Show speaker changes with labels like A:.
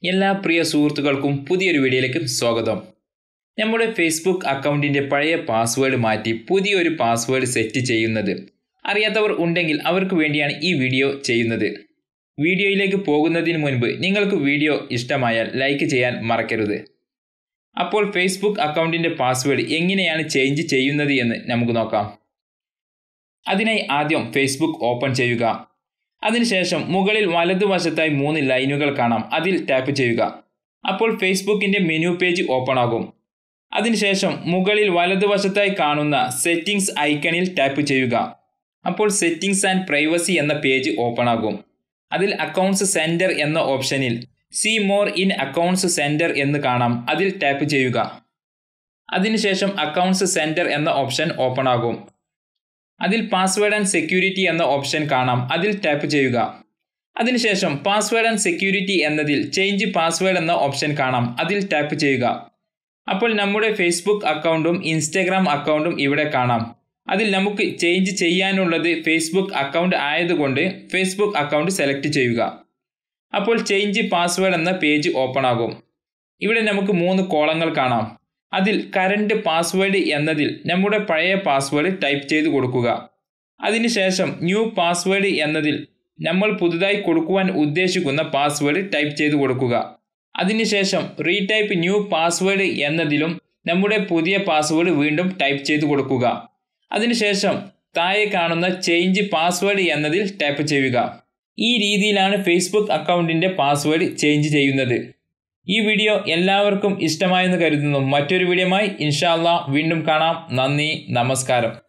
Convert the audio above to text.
A: എല്ലാ പ്രിയ സുഹൃത്തുക്കൾക്കും പുതിയൊരു വീഡിയോയിലേക്ക് സ്വാഗതം നമ്മുടെ ഫേസ്ബുക്ക് അക്കൗണ്ടിൻ്റെ പഴയ പാസ്വേഡ് മാറ്റി പുതിയൊരു പാസ്വേഡ് സെറ്റ് ചെയ്യുന്നത് അറിയാത്തവർ ഉണ്ടെങ്കിൽ അവർക്ക് വേണ്ടിയാണ് ഈ വീഡിയോ ചെയ്യുന്നത് വീഡിയോയിലേക്ക് പോകുന്നതിന് മുൻപ് നിങ്ങൾക്ക് വീഡിയോ ഇഷ്ടമായാൽ ലൈക്ക് ചെയ്യാൻ മറക്കരുത് അപ്പോൾ ഫേസ്ബുക്ക് അക്കൗണ്ടിൻ്റെ പാസ്വേഡ് എങ്ങനെയാണ് ചേഞ്ച് ചെയ്യുന്നത് എന്ന് നമുക്ക് നോക്കാം അതിനായി ആദ്യം ഫേസ്ബുക്ക് ഓപ്പൺ ചെയ്യുക അതിനുശേഷം മുകളിൽ വലതുവശത്തായി മൂന്ന് ലൈനുകൾ കാണാം അതിൽ ടാപ്പ് ചെയ്യുക അപ്പോൾ ഫേസ്ബുക്കിൻ്റെ മെനു പേജ് ഓപ്പൺ ആകും അതിനുശേഷം മുകളിൽ വലതുവശത്തായി കാണുന്ന സെറ്റിംഗ്സ് ഐക്കണിൽ ടാപ്പ് ചെയ്യുക അപ്പോൾ സെറ്റിംഗ്സ് ആൻഡ് പ്രൈവസി എന്ന പേജ് ഓപ്പൺ ആകും അതിൽ അക്കൗണ്ട്സ് സെൻറ്റർ എന്ന ഓപ്ഷനിൽ see more in accounts centre എന്ന് കാണാം അതിൽ ടാപ്പ് ചെയ്യുക അതിനുശേഷം അക്കൗണ്ട്സ് സെൻറ്റർ എന്ന ഓപ്ഷൻ ഓപ്പൺ ആകും അതിൽ പാസ്വേഡ് ആൻഡ് സെക്യൂരിറ്റി എന്ന ഓപ്ഷൻ കാണാം അതിൽ ടാപ്പ് ചെയ്യുക അതിനുശേഷം പാസ്വേഡ് ആൻഡ് സെക്യൂരിറ്റി എന്നതിൽ ചേഞ്ച് പാസ്വേഡ് എന്ന ഓപ്ഷൻ കാണാം അതിൽ ടാപ്പ് ചെയ്യുക അപ്പോൾ നമ്മുടെ ഫേസ്ബുക്ക് അക്കൗണ്ടും ഇൻസ്റ്റഗ്രാം അക്കൗണ്ടും ഇവിടെ കാണാം അതിൽ നമുക്ക് ചേഞ്ച് ചെയ്യാനുള്ളത് ഫേസ്ബുക്ക് അക്കൗണ്ട് ആയതുകൊണ്ട് ഫേസ്ബുക്ക് അക്കൗണ്ട് സെലക്ട് ചെയ്യുക അപ്പോൾ ചേഞ്ച് പാസ്വേഡ് എന്ന പേജ് ഓപ്പൺ ആകും ഇവിടെ നമുക്ക് മൂന്ന് കോളങ്ങൾ കാണാം അതിൽ കറണ്ട് പാസ്വേഡ് എന്നതിൽ നമ്മുടെ പഴയ പാസ്വേഡ് ടൈപ്പ് ചെയ്ത് കൊടുക്കുക അതിനുശേഷം ന്യൂ പാസ്വേഡ് എന്നതിൽ നമ്മൾ പുതുതായി കൊടുക്കുവാൻ ഉദ്ദേശിക്കുന്ന പാസ്വേഡ് ടൈപ്പ് ചെയ്ത് കൊടുക്കുക അതിനുശേഷം റീടൈപ്പ് ന്യൂ പാസ്വേഡ് എന്നതിലും നമ്മുടെ പുതിയ പാസ്വേഡ് വീണ്ടും ടൈപ്പ് ചെയ്ത് കൊടുക്കുക അതിനുശേഷം താഴെ കാണുന്ന ചേഞ്ച് പാസ്വേഡ് എന്നതിൽ ടാപ്പ് ചെയ്യുക ഈ രീതിയിലാണ് ഫേസ്ബുക്ക് അക്കൗണ്ടിൻ്റെ പാസ്വേഡ് ചേഞ്ച് ചെയ്യുന്നത് ഈ വീഡിയോ എല്ലാവർക്കും ഇഷ്ടമായെന്ന് കരുതുന്നു മറ്റൊരു വീഡിയോമായി ഇൻഷാല്ല വീണ്ടും കാണാം നന്ദി നമസ്കാരം